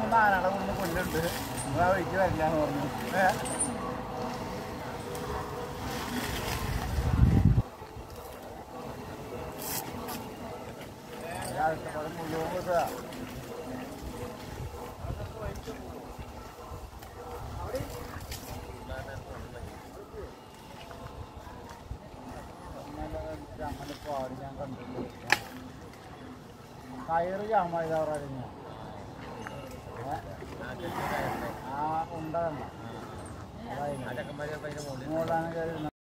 മൂന്ന് ആനകളെ കൊണ്ട് കൊല്ലുണ്ട് നിങ്ങൾ ആ വഴിക്ക് വരില്ല എന്ന് പറഞ്ഞു ഏ? ഒരാഴ്ച പഴം മുഴുവൻ കൊടുക്കുക അങ്ങനെ പാടി ഞാൻ കണ്ടിട്ടില്ല കയറ് ജാമായതാറാണ് ഞാൻ ആ ഉണ്ടാകണം അതായത് ചെക്കന്മാരെ പൈന മുകളിൽ മോളാണ് കയറി